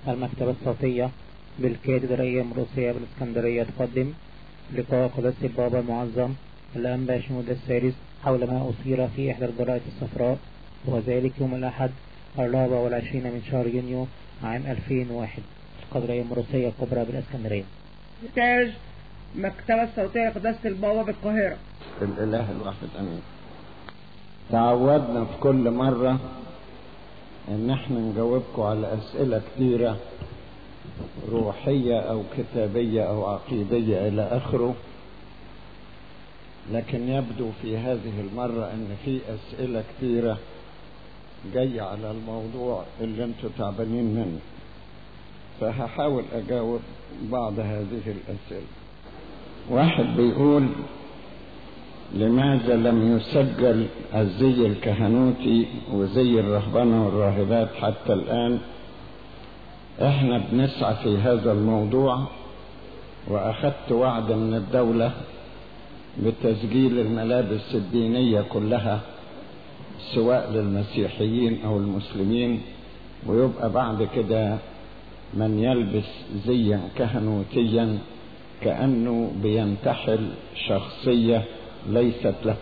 المكتبة الصوتية بالكاتدرائية الروسية بالإسكندرية تقدم لقاء قداسة البابا المعظم الأنبا شنود السادس حول ما أثير في إحدى الجرائد الصفراء وذلك يوم الأحد الرابع والعشرين من شهر يونيو عام 2001 القدرية الروسية الكبرى بالإسكندرية إنتاج مكتبة الصوتية قداسة البابا بالقاهرة الإله الواحد أمين تعودنا في كل مرة إن احنا نجاوبكم على أسئلة كتيرة روحية أو كتابية أو عقيدية إلى آخره لكن يبدو في هذه المرة إن في أسئلة كتيرة جاية على الموضوع اللي انتوا تعبانين منه فهحاول أجاوب بعض هذه الأسئلة واحد بيقول لماذا لم يسجل الزي الكهنوتي وزي الرهبنة والراهبات حتى الآن احنا بنسعى في هذا الموضوع واخدت وعد من الدولة بتسجيل الملابس الدينية كلها سواء للمسيحيين او المسلمين ويبقى بعد كده من يلبس زيا كهنوتيا كأنه بينتحل شخصية ليست له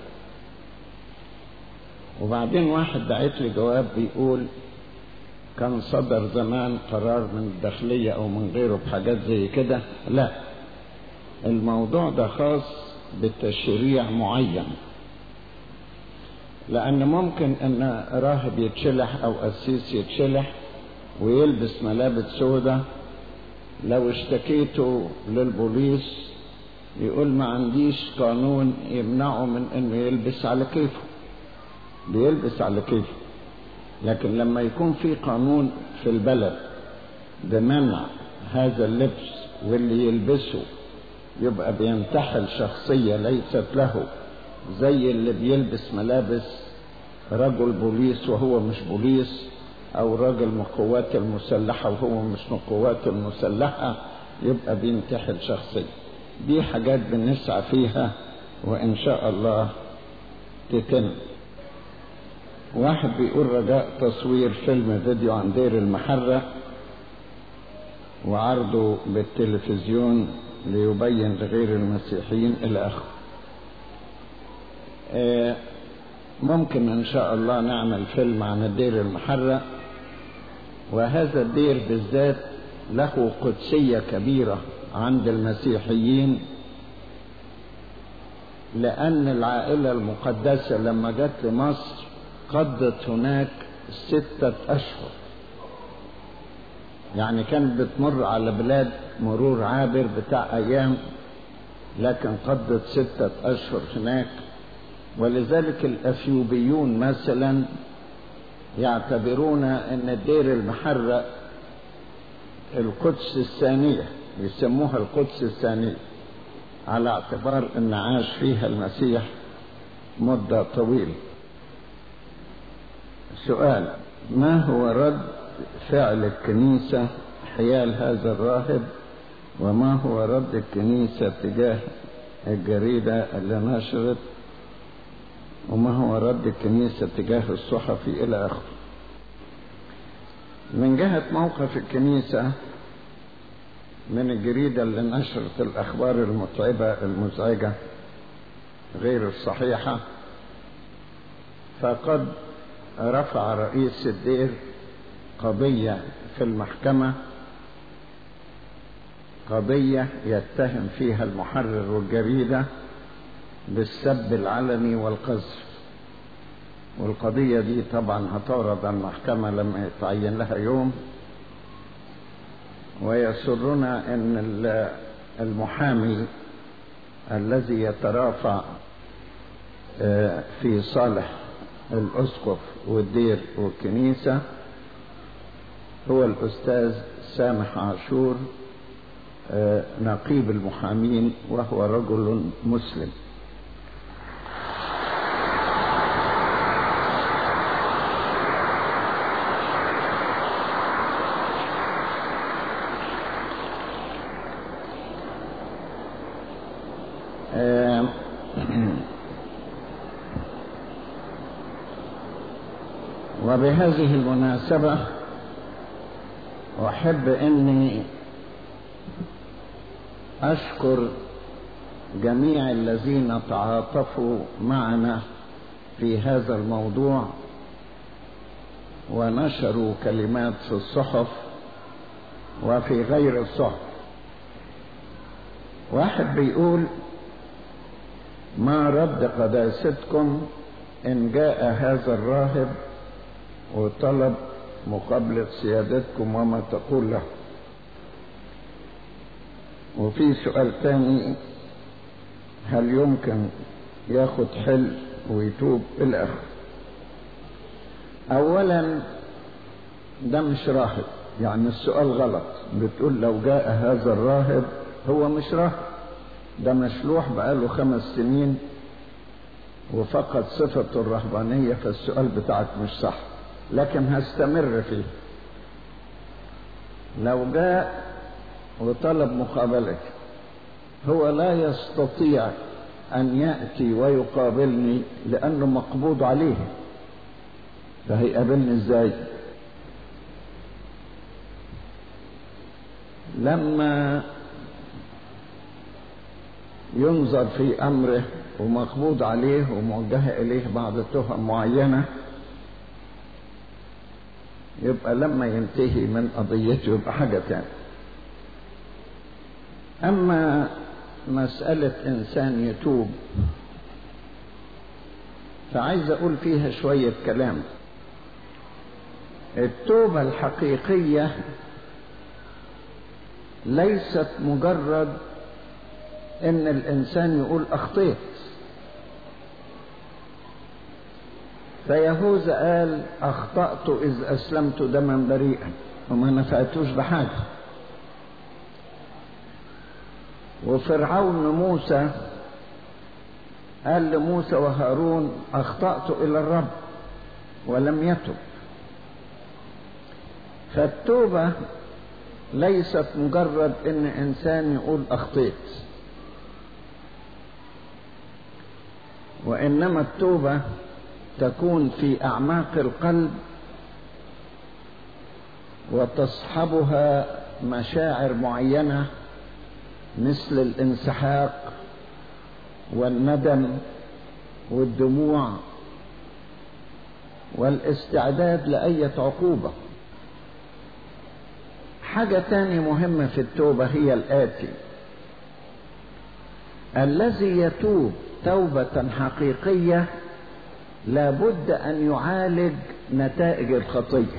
وبعدين واحد بعت لي جواب بيقول كان صدر زمان قرار من الداخلية أو من غيره بحاجات زي كده لا الموضوع ده خاص بتشريع معين لأن ممكن أن راهب يتشلح أو قسيس يتشلح ويلبس ملابس سودة لو اشتكيته للبوليس يقول ما عنديش قانون يمنعه من انه يلبس على كيفه بيلبس على كيفه لكن لما يكون في قانون في البلد بمنع هذا اللبس واللي يلبسه يبقى بينتحل شخصية ليست له زي اللي بيلبس ملابس رجل بوليس وهو مش بوليس او راجل من القوات المسلحة وهو مش من القوات المسلحة يبقى بينتحل شخصية دي حاجات بنسعى فيها وان شاء الله تتم واحد بيقول رجاء تصوير فيلم فيديو عن دير المحرة وعرضه بالتلفزيون ليبين لغير المسيحيين إلى آخره ممكن إن شاء الله نعمل فيلم عن الدير المحرة وهذا الدير بالذات له قدسية كبيرة عند المسيحيين لأن العائلة المقدسة لما جت لمصر قضت هناك ستة أشهر يعني كانت بتمر على بلاد مرور عابر بتاع أيام لكن قضت ستة أشهر هناك ولذلك الأثيوبيون مثلا يعتبرون أن الدير المحرق القدس الثانية يسموها القدس الثانية على اعتبار أن عاش فيها المسيح مدة طويلة سؤال ما هو رد فعل الكنيسة حيال هذا الراهب وما هو رد الكنيسة تجاه الجريدة اللي نشرت وما هو رد الكنيسة تجاه الصحفي إلى آخره من جهة موقف الكنيسة من الجريدة اللي نشرت الأخبار المتعبة المزعجة غير الصحيحة فقد رفع رئيس الدير قضية في المحكمة قضية يتهم فيها المحرر والجريدة بالسب العلني والقذف والقضية دي طبعا هتعرض على المحكمة لما يتعين لها يوم ويسرنا ان المحامي الذي يترافع في صالح الأسقف والدير والكنيسة هو الأستاذ سامح عاشور نقيب المحامين وهو رجل مسلم وبهذه المناسبة أحب أني أشكر جميع الذين تعاطفوا معنا في هذا الموضوع ونشروا كلمات في الصحف وفي غير الصحف واحد بيقول ما رد قداستكم إن جاء هذا الراهب وطلب مقابلة سيادتكم وما تقول له وفي سؤال تاني هل يمكن ياخد حل ويتوب إلى آخره أولا ده مش راهب يعني السؤال غلط بتقول لو جاء هذا الراهب هو مش راهب ده مشلوح بقاله خمس سنين وفقد صفة الرهبانية فالسؤال بتاعك مش صح لكن هستمر فيه لو جاء وطلب مقابلتي هو لا يستطيع أن يأتي ويقابلني لأنه مقبوض عليه فهيقابلني ازاي لما ينظر في أمره ومقبوض عليه وموجهة إليه بعض تهم معينة يبقى لما ينتهي من قضيته يبقى حاجة تانية أما مسألة إنسان يتوب فعايز أقول فيها شوية كلام التوبة الحقيقية ليست مجرد ان الانسان يقول اخطيت فيهوذا قال اخطأت اذ اسلمت دما بريئا وما نفعتوش بحاجة وفرعون موسى قال لموسى وهارون اخطأت الى الرب ولم يتب فالتوبة ليست مجرد ان انسان يقول اخطيت وانما التوبه تكون في اعماق القلب وتصحبها مشاعر معينه مثل الانسحاق والندم والدموع والاستعداد لاية عقوبه حاجه تاني مهمه في التوبه هي الاتي الذي يتوب توبة حقيقية لابد أن يعالج نتائج الخطية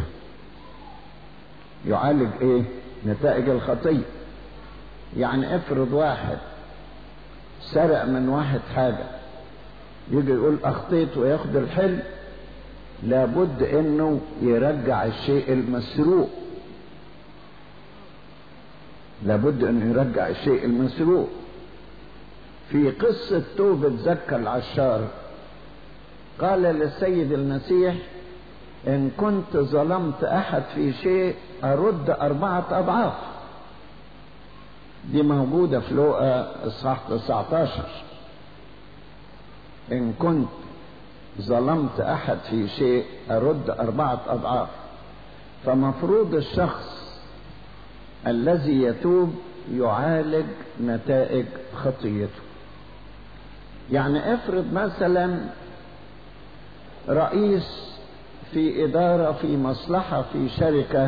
يعالج إيه؟ نتائج الخطية يعني افرض واحد سرق من واحد حاجة يجي يقول أخطيت وياخد الحل لابد إنه يرجع الشيء المسروق لابد إنه يرجع الشيء المسروق في قصة توبة زكا العشار قال للسيد المسيح إن كنت ظلمت أحد في شيء أرد أربعة أضعاف دي موجودة في لوقا إصحاح 19 إن كنت ظلمت أحد في شيء أرد أربعة أضعاف فمفروض الشخص الذي يتوب يعالج نتائج خطيته يعني افرض مثلا رئيس في إدارة في مصلحة في شركة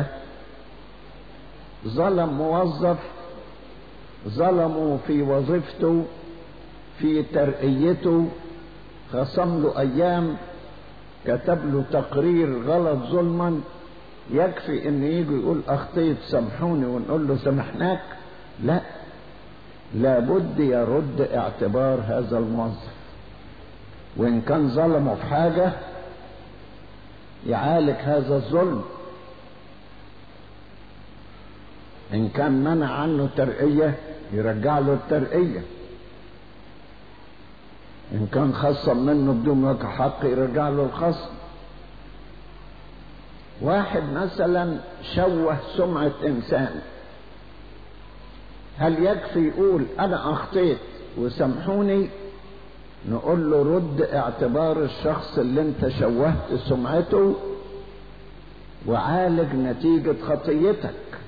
ظلم موظف ظلموا في وظيفته في ترقيته خصم له أيام كتب له تقرير غلط ظلما يكفي ان يجي يقول اخطيت سامحوني ونقول له سامحناك لا لابد يرد اعتبار هذا الموظف وان كان ظلمه في حاجه يعالج هذا الظلم ان كان منع عنه ترقيه يرجع له الترقيه ان كان خصم منه بدون وجه حق يرجع له الخصم واحد مثلا شوه سمعه انسان هل يكفي يقول انا اخطيت وسامحوني نقول له رد اعتبار الشخص اللي انت شوهت سمعته وعالج نتيجة خطيتك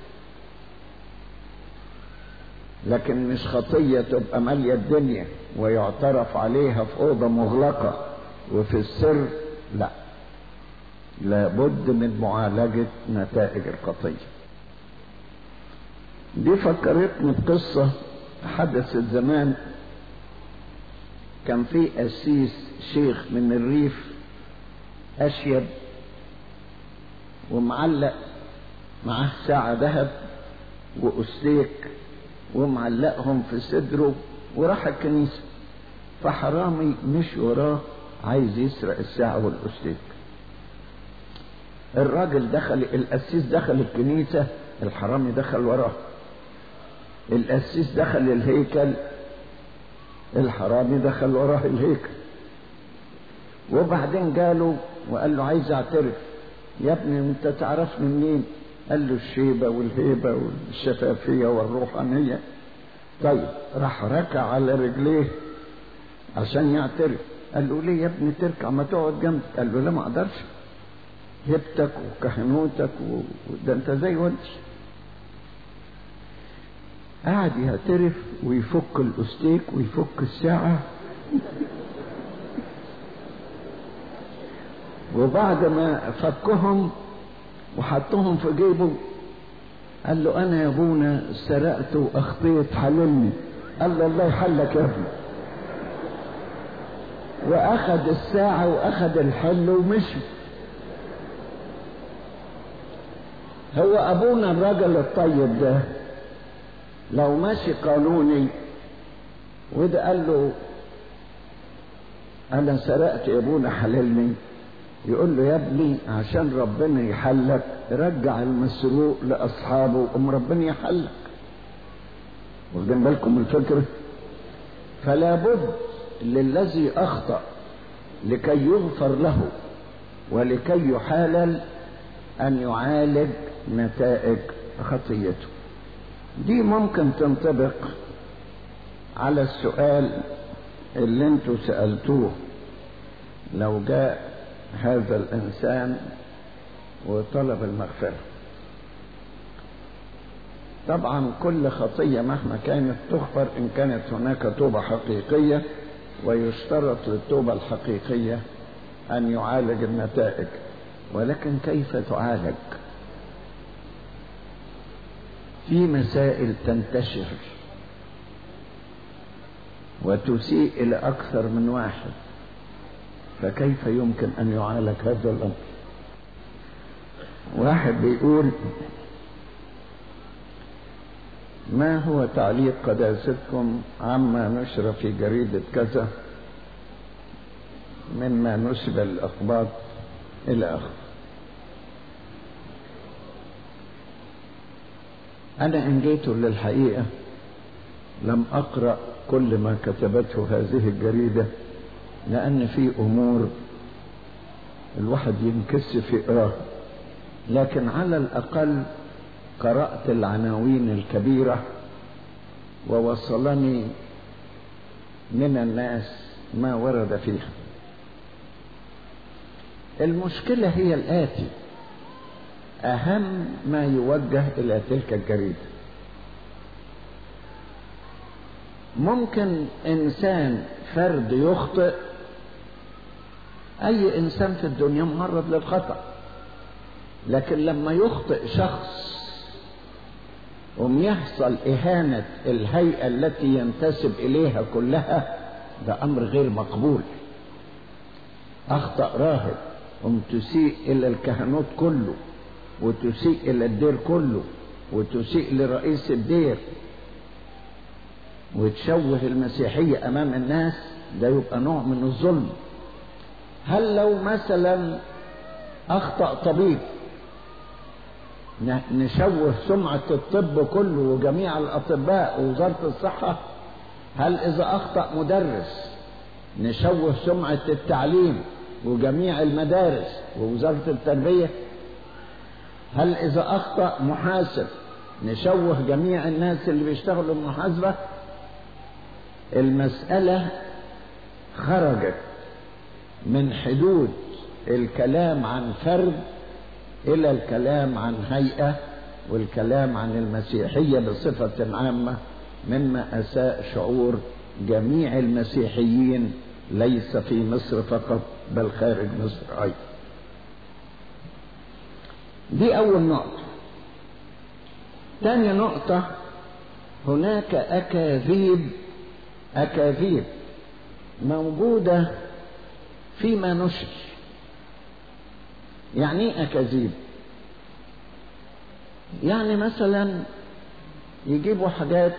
لكن مش خطية تبقى مالية الدنيا ويعترف عليها في أوضة مغلقة وفي السر لا لابد من معالجة نتائج الخطية دي فكرتني بقصة حدثت زمان كان في قسيس شيخ من الريف أشيب ومعلق معاه ساعة ذهب وأستيك ومعلقهم في صدره وراح الكنيسة فحرامي مش وراه عايز يسرق الساعة والأستيك الراجل دخل القسيس دخل الكنيسة الحرامي دخل وراه القسيس دخل الهيكل الحرامي دخل وراه الهيكل وبعدين جاله وقال له عايز اعترف يا ابني انت تعرفني منين قال له الشيبة والهيبة والشفافية والروحانية طيب راح ركع على رجليه عشان يعترف قال له ليه يا ابني تركع ما تقعد جنبي قال له لا ما اقدرش هبتك وكهنوتك وده انت زي والدي قعد يعترف ويفك الاستيك ويفك الساعة وبعد ما فكهم وحطهم في جيبه قال له انا يا ابونا سرقت واخطيت حللني قال له الله يحلك يا ابني واخد الساعة واخد الحل ومشي هو ابونا الراجل الطيب ده لو ماشي قانوني وده قال له انا سرقت يا ابونا حللني يقول له يا ابني عشان ربنا يحلك رجع المسروق لاصحابه ام ربنا يحلك واخدين بالكم من الفكره فلا بد للذي اخطا لكي يغفر له ولكي يحالل ان يعالج نتائج خطيته دي ممكن تنطبق على السؤال اللي انتوا سألتوه لو جاء هذا الإنسان وطلب المغفرة طبعا كل خطية مهما كانت تغفر إن كانت هناك توبة حقيقية ويشترط للتوبة الحقيقية أن يعالج النتائج ولكن كيف تعالج في مسائل تنتشر وتسيء إلى أكثر من واحد فكيف يمكن أن يعالج هذا الأمر واحد بيقول ما هو تعليق قداستكم عما نشر في جريدة كذا مما نسب الأخبار إلى آخره أنا إن جيت للحقيقة لم أقرأ كل ما كتبته هذه الجريدة لأن في أمور الواحد ينكسف يقراها لكن على الأقل قرأت العناوين الكبيرة ووصلني من الناس ما ورد فيها المشكلة هي الآتي أهم ما يوجه إلى تلك الجريدة ممكن إنسان فرد يخطئ أي إنسان في الدنيا معرض للخطأ لكن لما يخطئ شخص وم يحصل إهانة الهيئة التي ينتسب إليها كلها ده أمر غير مقبول أخطأ راهب قم تسيء إلى الكهنوت كله وتسيء إلى الدير كله وتسيء لرئيس الدير وتشوه المسيحية أمام الناس ده يبقى نوع من الظلم هل لو مثلا أخطأ طبيب نشوه سمعة الطب كله وجميع الأطباء ووزارة الصحة هل إذا أخطأ مدرس نشوه سمعة التعليم وجميع المدارس ووزارة التربية هل إذا أخطأ محاسب نشوه جميع الناس اللي بيشتغلوا المحاسبة المسألة خرجت من حدود الكلام عن فرد إلى الكلام عن هيئة والكلام عن المسيحية بصفة عامة مما أساء شعور جميع المسيحيين ليس في مصر فقط بل خارج مصر أيضا دي أول نقطة ثاني نقطة هناك أكاذيب أكاذيب موجودة فيما نشر يعني ايه أكاذيب يعني مثلا يجيبوا حاجات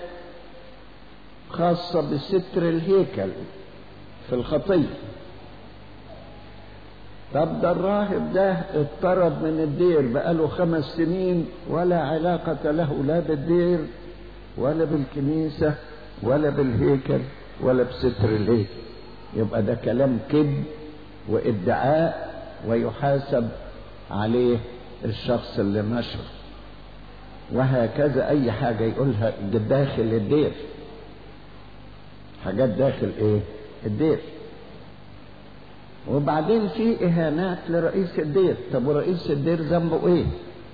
خاصة بستر الهيكل في الخطية طب ده الراهب ده اضطرب من الدير بقاله خمس سنين ولا علاقة له لا بالدير ولا بالكنيسة ولا بالهيكل ولا بستر الهيكل يبقى ده كلام كذب وادعاء ويحاسب عليه الشخص اللي نشر وهكذا اي حاجة يقولها داخل الدير حاجات داخل ايه الدير وبعدين في اهانات لرئيس الدير طب ورئيس الدير ذنبه ايه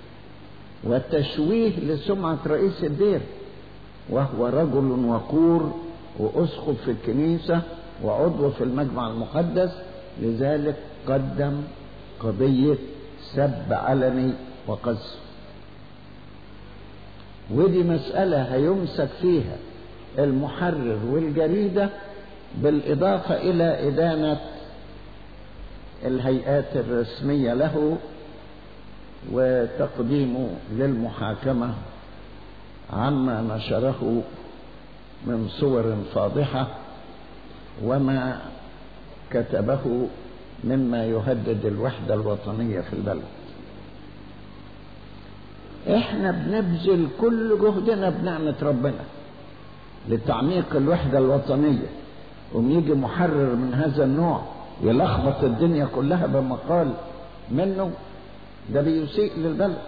وتشويه لسمعة رئيس الدير وهو رجل وقور واسقف في الكنيسة وعضو في المجمع المقدس لذلك قدم قضية سب علني وقذف ودي مسألة هيمسك فيها المحرر والجريدة بالإضافة إلى إدانة الهيئات الرسمية له وتقديمه للمحاكمة عما نشره من صور فاضحة وما كتبه مما يهدد الوحدة الوطنية في البلد احنا بنبذل كل جهدنا بنعمة ربنا لتعميق الوحدة الوطنية ويجي محرر من هذا النوع يلخبط الدنيا كلها بمقال منه ده بيسيء للبلد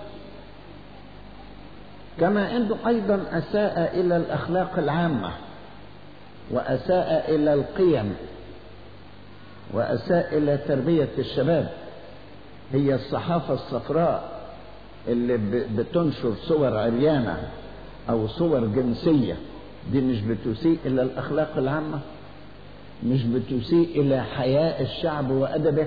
كما انه ايضا اساء الى الاخلاق العامه واساء الى القيم واساء الى تربيه الشباب هي الصحافه الصفراء اللي بتنشر صور عريانه او صور جنسيه دي مش بتسيء الى الاخلاق العامه مش بتسيء الى حياء الشعب وادبه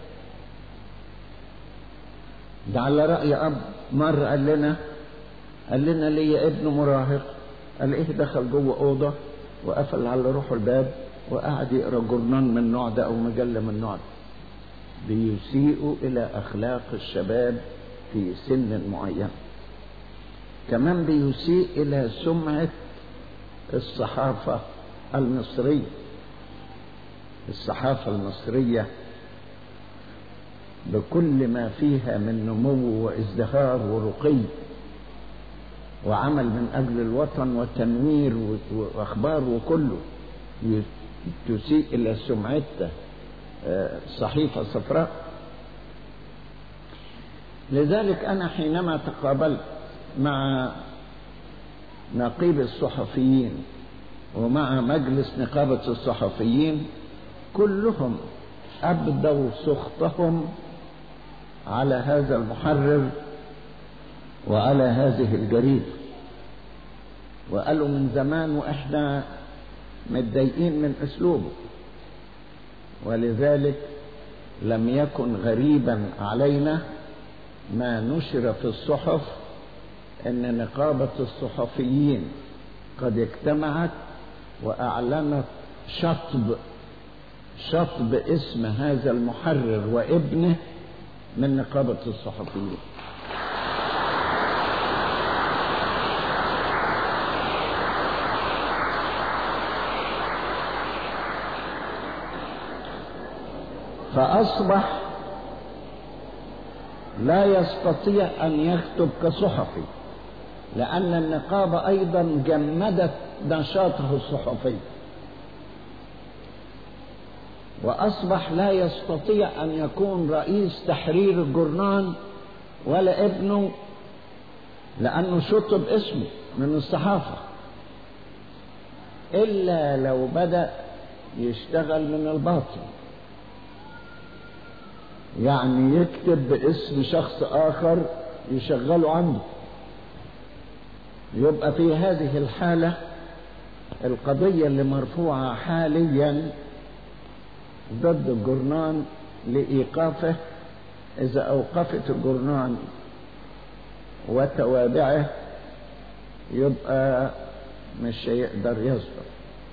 ده على راي اب مر قال لنا قال لنا ليا ابن مراهق قال ايه دخل جوه اوضه وقفل على روحه الباب وقعد يقرا جورنان من النوع ده او مجله من النوع ده بيسيئوا الى اخلاق الشباب في سن معين كمان بيسيء الى سمعه الصحافه المصريه الصحافه المصريه بكل ما فيها من نمو وازدهار ورقي وعمل من أجل الوطن وتنوير وأخبار وكله تسيء إلى سمعته صحيفة صفراء لذلك أنا حينما تقابلت مع نقيب الصحفيين ومع مجلس نقابة الصحفيين كلهم أبدوا سخطهم على هذا المحرر وعلى هذه الجريدة وقالوا من زمان واحنا متضايقين من اسلوبه ولذلك لم يكن غريبا علينا ما نشر في الصحف ان نقابة الصحفيين قد اجتمعت واعلنت شطب شطب اسم هذا المحرر وابنه من نقابة الصحفيين فأصبح لا يستطيع أن يكتب كصحفي لأن النقابة أيضا جمدت نشاطه الصحفي وأصبح لا يستطيع أن يكون رئيس تحرير الجرنان ولا ابنه لأنه شطب اسمه من الصحافة إلا لو بدأ يشتغل من الباطن يعني يكتب باسم شخص آخر يشغله عنده يبقى في هذه الحالة القضية اللي مرفوعة حاليا ضد الجرنان لإيقافه إذا أوقفت الجرنان وتوابعه يبقى مش هيقدر يصدر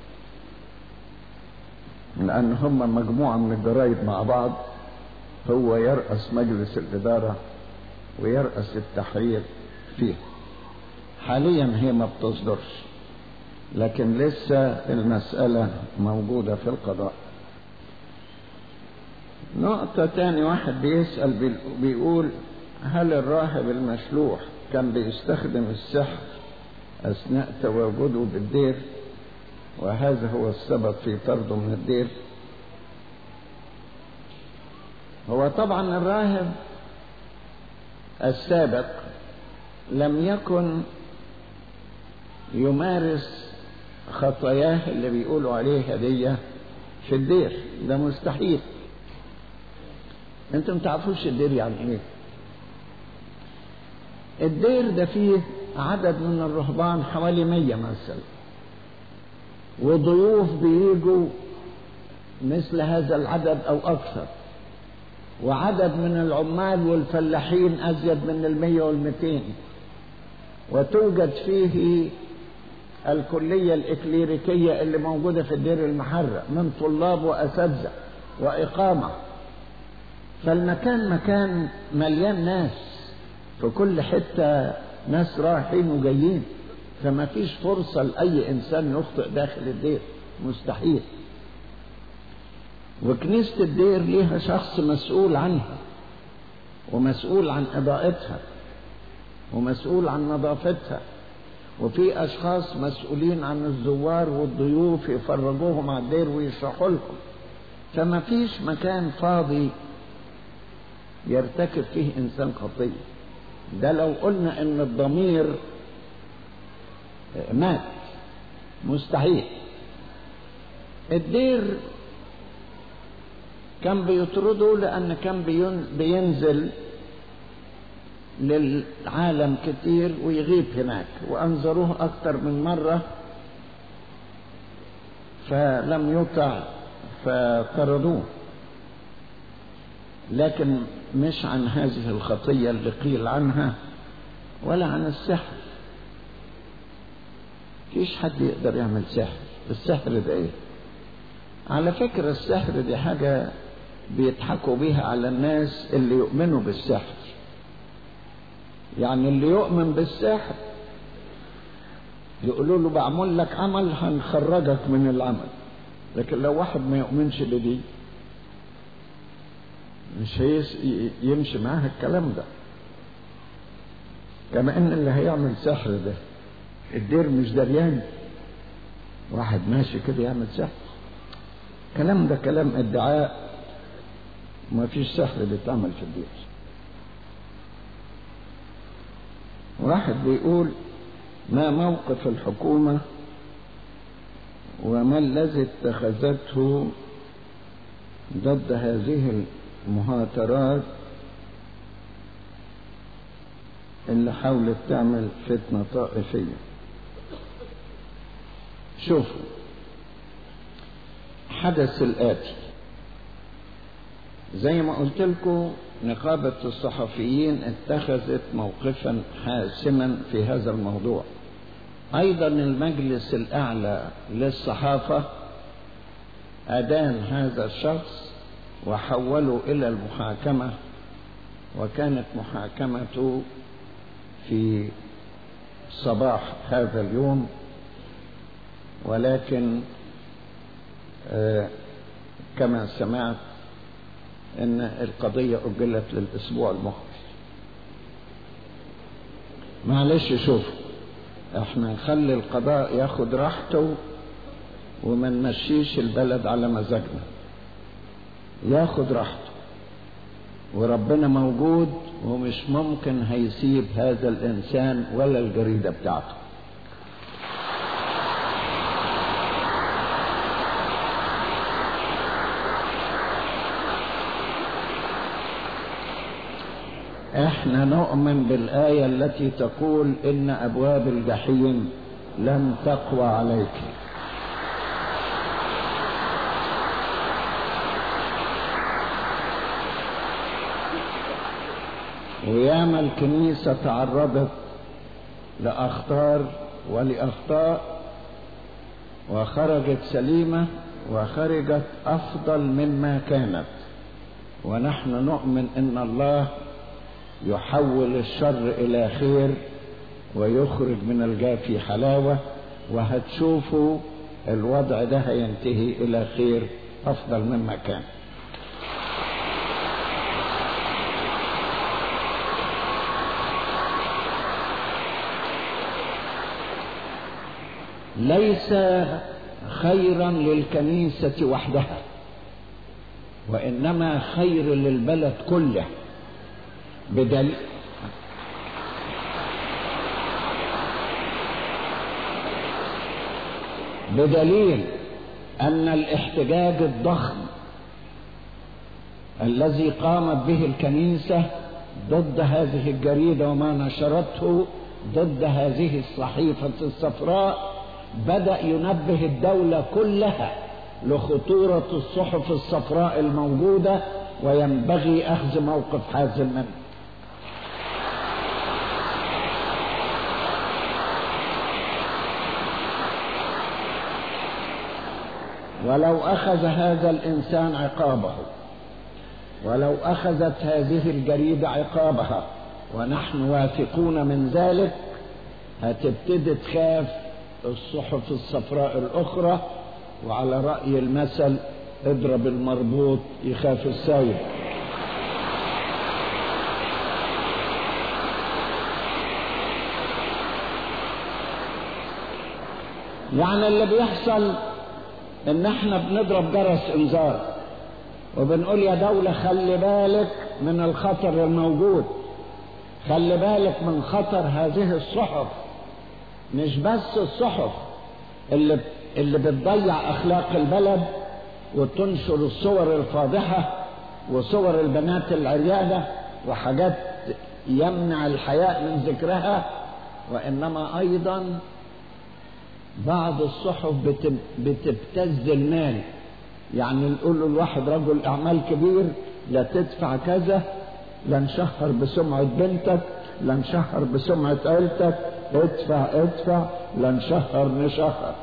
لأن هم مجموعة من الجرايد مع بعض هو يرأس مجلس الإدارة ويرأس التحرير فيه حاليا هي ما بتصدرش لكن لسه المسألة موجودة في القضاء نقطة تاني واحد بيسأل بيقول هل الراهب المشلوح كان بيستخدم السحر أثناء تواجده بالدير وهذا هو السبب في طرده من الدير هو طبعا الراهب السابق لم يكن يمارس خطاياه اللي بيقولوا عليها دي في الدير ده مستحيل انتم تعرفوش الدير يعني ايه الدير ده فيه عدد من الرهبان حوالي مية مثلا وضيوف بيجوا مثل هذا العدد او اكثر وعدد من العمال والفلاحين ازيد من المية والمتين وتوجد فيه الكلية الإكليريكية اللي موجودة في الدير المحرة من طلاب وأساتذة وإقامة فالمكان مكان مليان ناس في كل حتة ناس رايحين وجايين فما فيش فرصة لأي إنسان يخطئ داخل الدير مستحيل وكنيسة الدير ليها شخص مسؤول عنها ومسؤول عن إضاءتها ومسؤول عن نظافتها وفي أشخاص مسؤولين عن الزوار والضيوف يفرجوهم على الدير ويشرحوا لهم فما فيش مكان فاضي يرتكب فيه إنسان خطية ده لو قلنا إن الضمير مات مستحيل الدير كان بيطرده لأن كان بينزل للعالم كتير ويغيب هناك وأنظروه أكثر من مرة فلم يطع فطردوه لكن مش عن هذه الخطية اللي قيل عنها ولا عن السحر فيش حد يقدر يعمل سحر السحر ده ايه على فكرة السحر دي حاجة بيضحكوا بيها على الناس اللي يؤمنوا بالسحر يعني اللي يؤمن بالسحر يقولوا له بعمل لك عمل هنخرجك من العمل لكن لو واحد ما يؤمنش بدي مش هيس يمشي معاه الكلام ده كما ان اللي هيعمل سحر ده الدير مش دريان واحد ماشي كده يعمل سحر كلام ده كلام ادعاء ما فيش سحر بيتعمل في الدير واحد بيقول ما موقف الحكومة وما الذي اتخذته ضد هذه المهاترات اللي حاولت تعمل فتنة طائفية شوفوا حدث الآتي زي ما قلت لكم نقابة الصحفيين اتخذت موقفا حاسما في هذا الموضوع أيضا المجلس الأعلى للصحافة أدان هذا الشخص وحوله إلى المحاكمة وكانت محاكمته في صباح هذا اليوم ولكن آه كما سمعت ان القضية اجلت للاسبوع المقبل معلش شوفوا احنا نخلي القضاء ياخد راحته وما نمشيش البلد على مزاجنا ياخد راحته وربنا موجود ومش ممكن هيسيب هذا الانسان ولا الجريدة بتاعته احنا نؤمن بالآية التي تقول ان ابواب الجحيم لن تقوى عليك وياما الكنيسة تعرضت لأخطار ولأخطاء وخرجت سليمة وخرجت أفضل مما كانت ونحن نؤمن أن الله يحول الشر إلى خير ويخرج من الجافي حلاوة وهتشوفوا الوضع ده هينتهي إلى خير أفضل مما كان ليس خيرا للكنيسة وحدها وإنما خير للبلد كله بدليل بدليل أن الاحتجاج الضخم الذي قامت به الكنيسة ضد هذه الجريدة وما نشرته ضد هذه الصحيفة الصفراء بدأ ينبه الدولة كلها لخطورة الصحف الصفراء الموجودة وينبغي أخذ موقف حازم منه ولو أخذ هذا الإنسان عقابه ولو أخذت هذه الجريدة عقابها ونحن واثقون من ذلك هتبتدي تخاف الصحف الصفراء الأخرى وعلى رأي المثل اضرب المربوط يخاف السايب يعني اللي بيحصل ان احنا بنضرب جرس انذار وبنقول يا دولة خلي بالك من الخطر الموجود خلي بالك من خطر هذه الصحف مش بس الصحف اللي اللي بتضيع اخلاق البلد وتنشر الصور الفاضحة وصور البنات العريانة وحاجات يمنع الحياء من ذكرها وانما ايضا بعض الصحف بتبتز المال يعني نقول له الواحد رجل اعمال كبير لا تدفع كذا لا نشهر بسمعة بنتك لا نشهر بسمعة عيلتك ادفع ادفع لا نشهر نشهر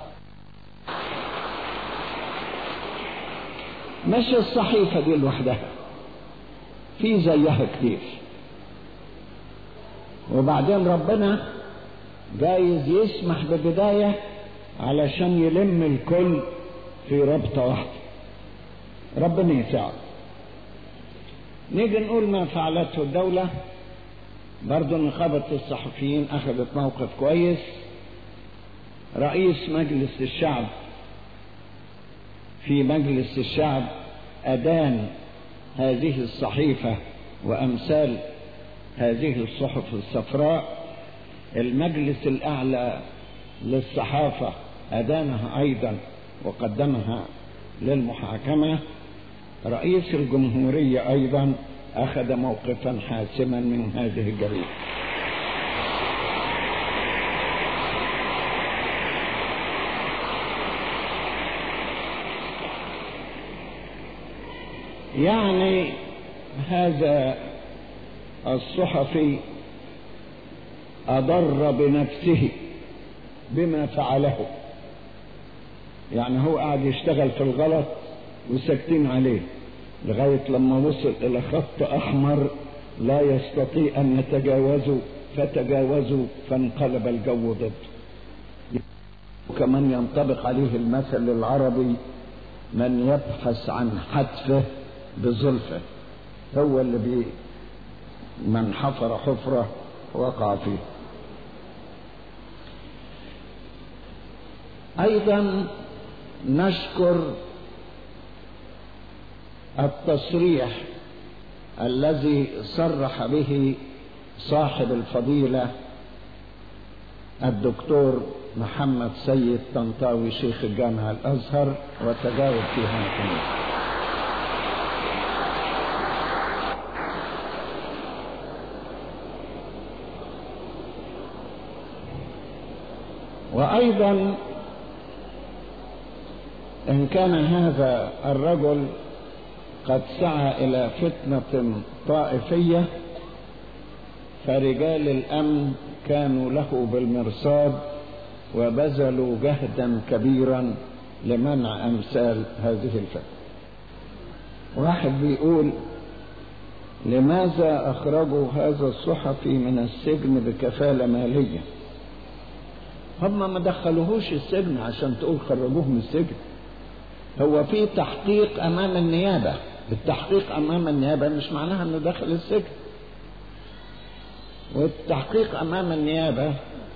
مش الصحيفة دي لوحدها في زيها كتير وبعدين ربنا جايز يسمح ببداية علشان يلم الكل في ربطة واحدة ربنا يساعد نيجي نقول ما فعلته الدولة برضو نقابة الصحفيين أخذت موقف كويس رئيس مجلس الشعب في مجلس الشعب أدان هذه الصحيفة وأمثال هذه الصحف الصفراء المجلس الأعلى للصحافة أدانها أيضا وقدمها للمحاكمة رئيس الجمهورية أيضا أخذ موقفا حاسما من هذه الجريمة يعني هذا الصحفي أضر بنفسه بما فعله يعني هو قاعد يشتغل في الغلط وساكتين عليه لغاية لما وصل إلى خط أحمر لا يستطيع أن يتجاوزوا فتجاوزوا فانقلب الجو ضده وكمان ينطبق عليه المثل العربي من يبحث عن حتفه بزلفه هو اللي بي من حفر حفرة وقع فيه أيضا نشكر التصريح الذي صرح به صاحب الفضيلة الدكتور محمد سيد طنطاوي شيخ الجامعة الأزهر وتجاوب فيها الكنيسة وأيضا إن كان هذا الرجل قد سعى إلى فتنة طائفية فرجال الأمن كانوا له بالمرصاد وبذلوا جهدا كبيرا لمنع أمثال هذه الفتنة واحد بيقول لماذا أخرجوا هذا الصحفي من السجن بكفالة مالية هم ما دخلوهوش السجن عشان تقول خرجوه من السجن هو في تحقيق أمام النيابة التحقيق أمام النيابة مش معناها أنه دخل السجن والتحقيق أمام النيابة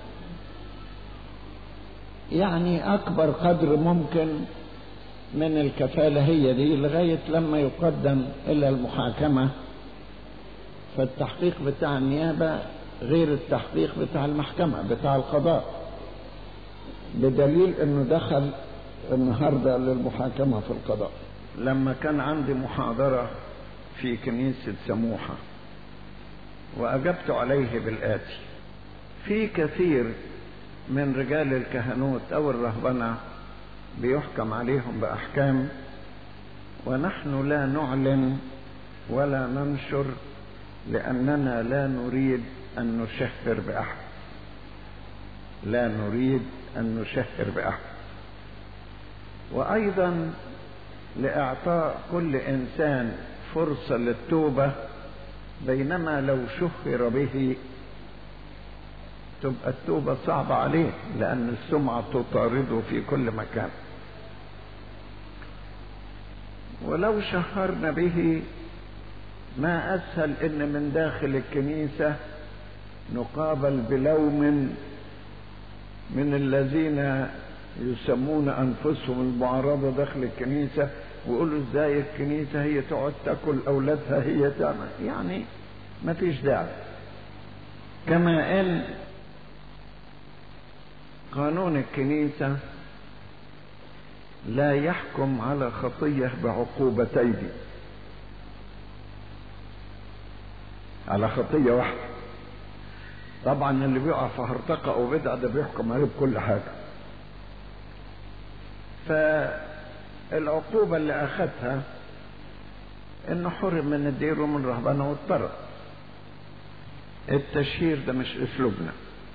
يعني أكبر قدر ممكن من الكفالة هي دي لغاية لما يقدم إلى المحاكمة فالتحقيق بتاع النيابة غير التحقيق بتاع المحكمة بتاع القضاء بدليل انه دخل النهارده للمحاكمة في القضاء لما كان عندي محاضرة في كنيسة سموحة وأجبت عليه بالآتي في كثير من رجال الكهنوت أو الرهبنة بيحكم عليهم بأحكام ونحن لا نعلن ولا ننشر لأننا لا نريد أن نشهر بأحد لا نريد أن نشهر بأحد وأيضا لإعطاء كل إنسان فرصة للتوبة بينما لو شهر به تبقى التوبة صعبة عليه لأن السمعة تطارده في كل مكان ولو شهرنا به ما أسهل إن من داخل الكنيسة نقابل بلوم من الذين يسمون أنفسهم المعارضة داخل الكنيسة ويقولوا ازاي الكنيسة هي تقعد تاكل أولادها هي تعمل يعني ما فيش داعي كما أن قانون الكنيسة لا يحكم على خطية بعقوبتين على خطية واحدة طبعا اللي بيقع في هرطقة أو بدعة ده بيحكم عليه بكل حاجة فالعقوبة اللي أخذها إنه حرم من الدير ومن رهبانة واضطرد التشهير ده مش أسلوبنا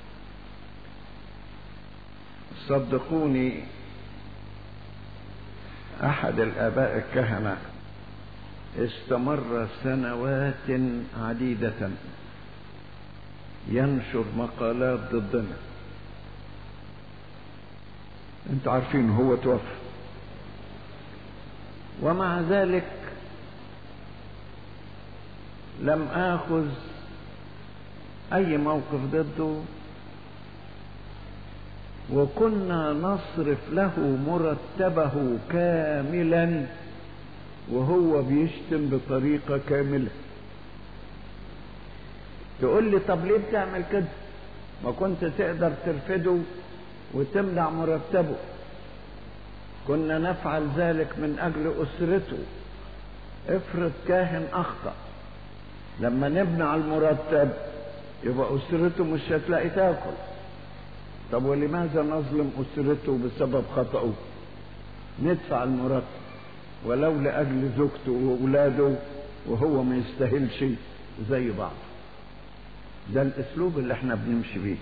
صدقوني أحد الآباء الكهنة استمر سنوات عديدة ينشر مقالات ضدنا انتوا عارفين هو توفى ومع ذلك لم اخذ اي موقف ضده وكنا نصرف له مرتبه كاملا وهو بيشتم بطريقة كاملة تقول لي طب ليه بتعمل كده ما كنت تقدر ترفده وتمنع مرتبه كنا نفعل ذلك من اجل اسرته افرض كاهن اخطا لما نمنع المرتب يبقى اسرته مش هتلاقي تاكل طب ولماذا نظلم اسرته بسبب خطأه ندفع المرتب ولو لأجل زوجته وأولاده وهو ما يستاهلش زي بعض ده الأسلوب اللي احنا بنمشي بيه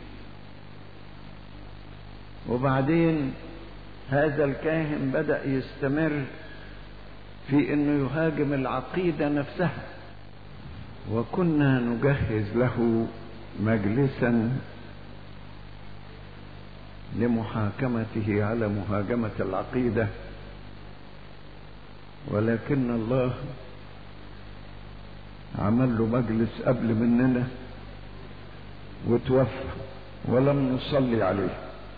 وبعدين هذا الكاهن بدأ يستمر في انه يهاجم العقيدة نفسها وكنا نجهز له مجلسا لمحاكمته على مهاجمة العقيدة ولكن الله عمل له مجلس قبل مننا وتوفى ولم نصلي عليه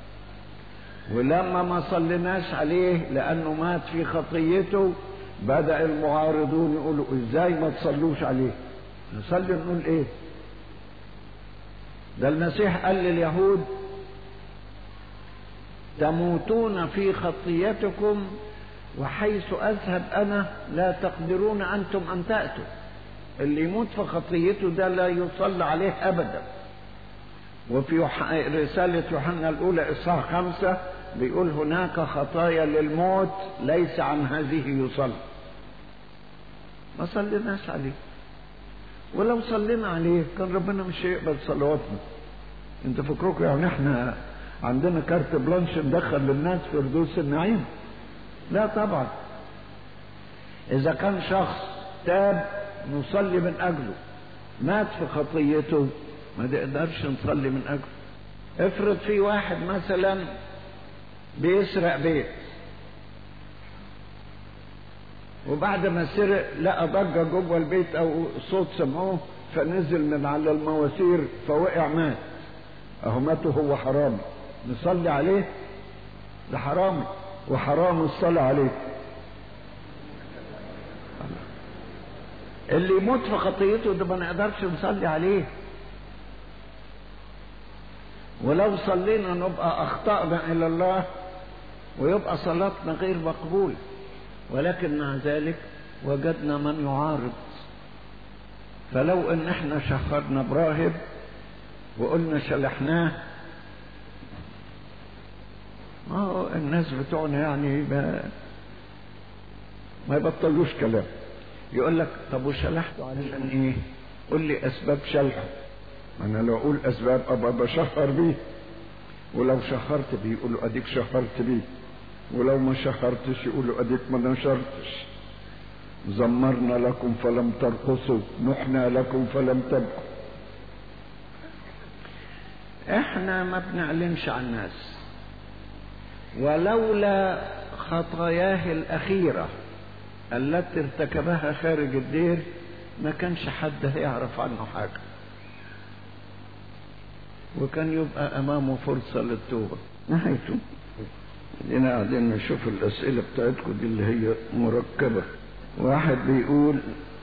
ولما ما صليناش عليه لانه مات في خطيته بدا المعارضون يقولوا ازاي ما تصلوش عليه نصلي نقول ايه ده المسيح قال لليهود تموتون في خطيتكم وحيث اذهب انا لا تقدرون انتم ان تاتوا اللي يموت في خطيته ده لا يصلى عليه ابدا وفي رسالة يوحنا الأولى إصحاح خمسة بيقول هناك خطايا للموت ليس عن هذه يصلى ما صليناش عليه ولو صلينا عليه كان ربنا مش هيقبل صلواتنا انت فكركم يعني احنا عندنا كارت بلانش ندخل للناس فردوس النعيم لا طبعا اذا كان شخص تاب نصلي من اجله مات في خطيته ما نقدرش نصلي من اجله افرض في واحد مثلا بيسرق بيت وبعد ما سرق لقى ضجة جوه البيت او صوت سمعوه فنزل من على المواسير فوقع مات اهو مات هو حرامي نصلي عليه ده حرامي وحرام الصلاة عليه اللي يموت في خطيته ده ما نقدرش نصلي عليه ولو صلينا نبقى اخطأنا الى الله ويبقى صلاتنا غير مقبولة ولكن مع ذلك وجدنا من يعارض فلو ان احنا شهرنا براهب وقلنا شلحناه ما هو الناس بتوعنا يعني ما, ما يبطلوش كلام يقول لك طب وشلحته علشان ايه قول لي اسباب شلحه ما انا لو اقول اسباب ابقى بشهر بيه ولو شهرت بيه يقولوا اديك شهرت بيه ولو ما شهرتش يقولوا اديك ما نشرتش زمرنا لكم فلم ترقصوا نحنا لكم فلم تبقوا احنا ما بنعلنش عن الناس ولولا خطاياه الاخيره التي ارتكبها خارج الدير ما كانش حد هيعرف عنه حاجه وكان يبقى امامه فرصه للتوبه نهايته هنا قاعدين نشوف الاسئله بتاعتكم دي اللي هي مركبه واحد بيقول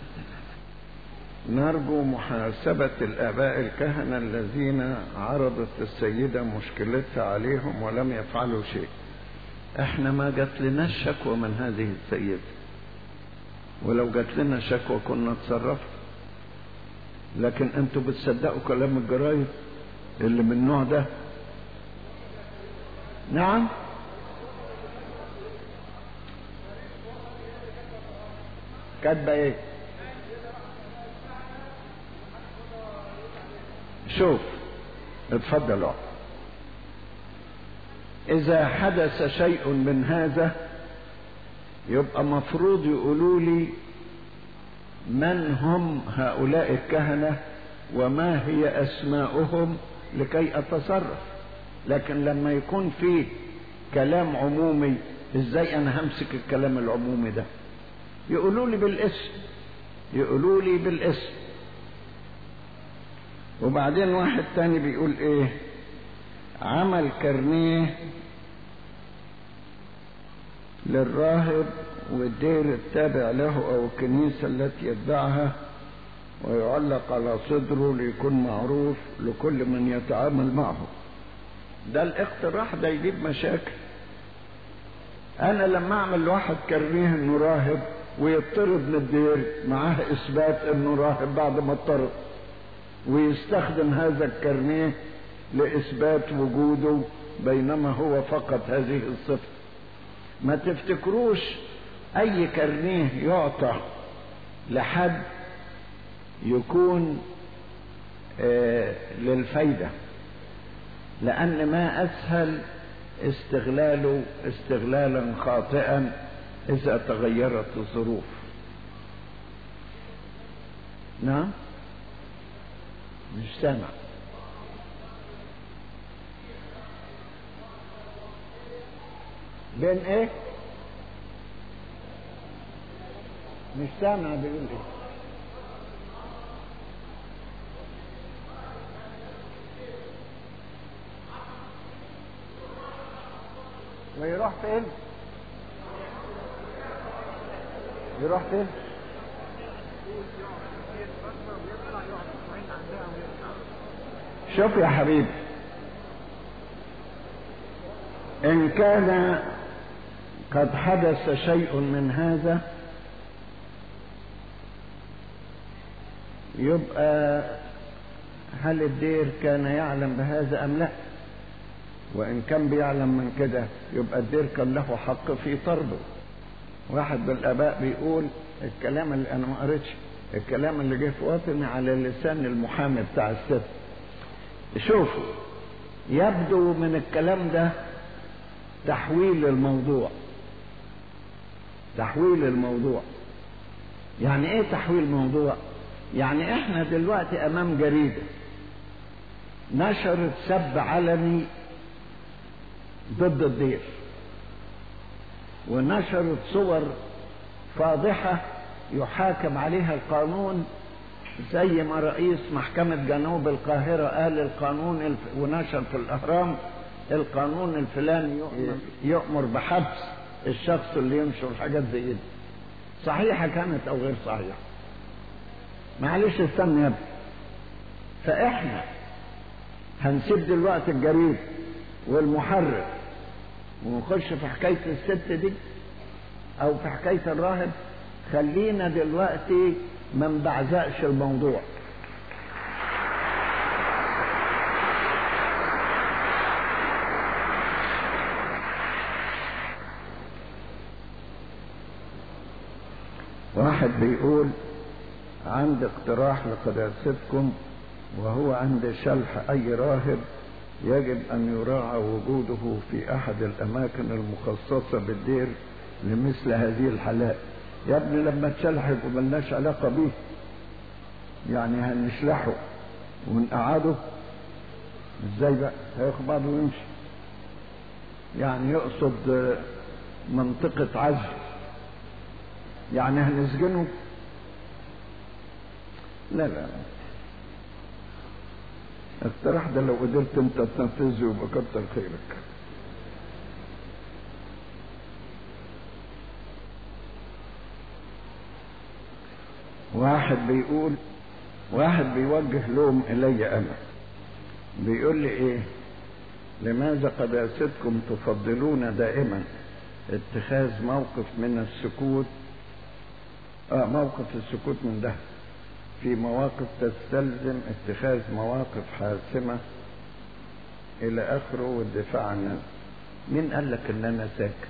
نرجو محاسبة الآباء الكهنة الذين عرضت السيدة مشكلتها عليهم ولم يفعلوا شيء احنا ما جات لناش شكوى من هذه السيدة ولو جات لنا شكوى كنا اتصرفنا لكن انتوا بتصدقوا كلام الجرايد اللي من النوع ده نعم كاتبه ايه شوف اتفضل اقعد اذا حدث شيء من هذا يبقى مفروض يقولوا لي من هم هؤلاء الكهنة وما هي اسماؤهم لكي اتصرف لكن لما يكون في كلام عمومي ازاي انا همسك الكلام العمومي ده يقولوا لي بالاسم يقولوا لي بالاسم وبعدين واحد تاني بيقول ايه عمل كارنيه للراهب والدير التابع له او الكنيسة التي يتبعها ويعلق على صدره ليكون معروف لكل من يتعامل معه ده الاقتراح ده يجيب مشاكل انا لما اعمل لواحد كارنيه انه راهب ويطرد من الدير معاه اثبات انه راهب بعد ما اطرد ويستخدم هذا الكارنيه لاثبات وجوده بينما هو فقط هذه الصفه ما تفتكروش اي كارنيه يعطى لحد يكون آه للفايده لان ما اسهل استغلاله استغلالا خاطئا اذا تغيرت الظروف نعم مش سامع بين ايه مش سامع بيقول ايه ويروح فين يروح فين شوف يا حبيبي ان كان قد حدث شيء من هذا يبقى هل الدير كان يعلم بهذا ام لا وان كان بيعلم من كده يبقى الدير كان له حق في طرده واحد من الاباء بيقول الكلام اللي انا ما قريتش الكلام اللي جه في وطني على لسان المحامي بتاع الست شوفوا يبدو من الكلام ده تحويل الموضوع تحويل الموضوع يعني ايه تحويل الموضوع يعني احنا دلوقتي امام جريده نشرت سب علني ضد الضيف ونشرت صور فاضحة يحاكم عليها القانون زي ما رئيس محكمة جنوب القاهرة قال القانون الف... ونشر في الأهرام القانون الفلاني يؤمر, يؤمر بحبس الشخص اللي ينشر حاجات زي دي صحيحة كانت أو غير صحيحة معلش استنى يا ابني فإحنا هنسيب دلوقتي الجريد والمحرر ونخش في حكاية الست دي أو في حكاية الراهب خلينا دلوقتي ما نبعزقش الموضوع واحد بيقول عندي اقتراح لقداستكم وهو عند شلح أي راهب يجب أن يراعى وجوده في أحد الأماكن المخصصة بالدير لمثل هذه الحالات يا ابني لما تشلح يبقى ملناش علاقة بيه يعني هنشلحه ونقعده ازاي بقى هياخد بعضه ويمشي يعني يقصد منطقة عزل يعني هنسجنه لا لا الاقتراح ده لو قدرت انت تنفذه يبقى كتر خيرك واحد بيقول واحد بيوجه لوم الي انا بيقول لي ايه لماذا قداستكم تفضلون دائما اتخاذ موقف من السكوت اه موقف السكوت من ده في مواقف تستلزم اتخاذ مواقف حاسمة إلى آخره والدفاع عن الناس مين قال لك إن أنا ساكت؟